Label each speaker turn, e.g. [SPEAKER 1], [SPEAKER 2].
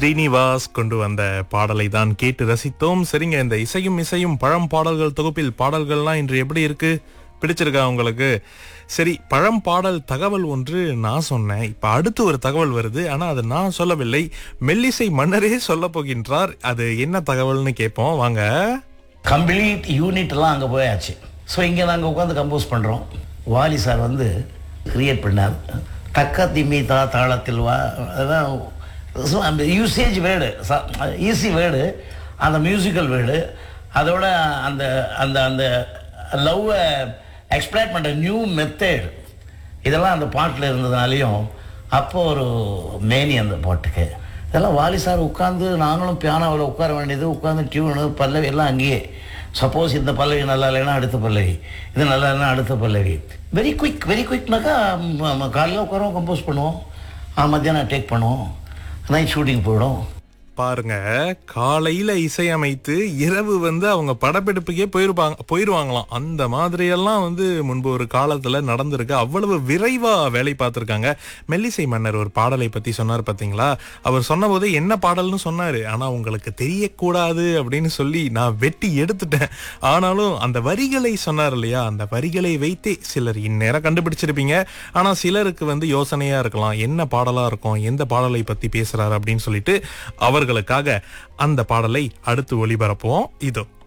[SPEAKER 1] ஸ்ரீனிவாஸ் கொண்டு வந்த பாடலை தான் கேட்டு ரசித்தோம் சரிங்க இந்த இசையும் இசையும் பழம் பாடல்கள் தொகுப்பில் பாடல்கள்லாம் இன்று எப்படி இருக்கு பிடிச்சிருக்கா உங்களுக்கு சரி பழம் பாடல் தகவல் ஒன்று நான் சொன்னேன் இப்ப அடுத்து ஒரு தகவல் வருது ஆனா அது நான் சொல்லவில்லை மெல்லிசை மன்னரே சொல்ல போகின்றார் அது என்ன தகவல்னு கேட்போம் வாங்க
[SPEAKER 2] கம்ப்ளீட் யூனிட்லாம் அங்கே போயாச்சு ஸோ இங்கே நாங்கள் உட்காந்து கம்போஸ் பண்ணுறோம் வாலி சார் வந்து கிரியேட் பண்ணார் தக்க திம்மி தா தாளத்தில் வா அதான் so அந்த யூசேஜ் வேர்டு ஈஸி வேர்டு அந்த மியூசிக்கல் வேர்டு அதோட அந்த அந்த அந்த லவ்வை எக்ஸ்பிளைட் பண்ணுற நியூ மெத்தட் இதெல்லாம் அந்த பாட்டில் இருந்ததுனாலையும் அப்போ ஒரு மேனி அந்த பாட்டுக்கு இதெல்லாம் வாலி சார் உட்காந்து நாங்களும் பியானோவில் உட்கார வேண்டியது உட்காந்து டியூனு பல்லவி எல்லாம் அங்கேயே சப்போஸ் இந்த பல்லவி நல்லா இல்லைன்னா அடுத்த பல்லவி இது நல்லா இல்லைன்னா அடுத்த பல்லவி வெரி குயிக் வெரி குயிக்னாக்கா காலையில் உட்காரோம் கம்போஸ் பண்ணுவோம் ஆ, மத்தியானம் டேக் பண்ணுவோம் நைட் ஷூட்டிங் போயிடும்
[SPEAKER 1] பாருங்க காலையில இசையமைத்து இரவு வந்து அவங்க படப்பிடிப்புக்கே போயிருப்பாங்க போயிருவாங்களாம் அந்த மாதிரியெல்லாம் வந்து முன்பு ஒரு காலத்துல நடந்திருக்கு அவ்வளவு விரைவா வேலை பார்த்திருக்காங்க மெல்லிசை மன்னர் ஒரு பாடலை பத்தி சொன்னார் பாத்தீங்களா அவர் சொன்னபோது என்ன பாடல்னு சொன்னாரு ஆனா உங்களுக்கு தெரியக்கூடாது அப்படின்னு சொல்லி நான் வெட்டி எடுத்துட்டேன் ஆனாலும் அந்த வரிகளை சொன்னார் இல்லையா அந்த வரிகளை வைத்தே சிலர் இந்நேரம் கண்டுபிடிச்சிருப்பீங்க ஆனா சிலருக்கு வந்து யோசனையா இருக்கலாம் என்ன பாடலா இருக்கும் எந்த பாடலை பத்தி பேசுறாரு அப்படின்னு சொல்லிட்டு அவர்களுக்காக அந்த பாடலை அடுத்து ஒளிபரப்புவோம் இதோ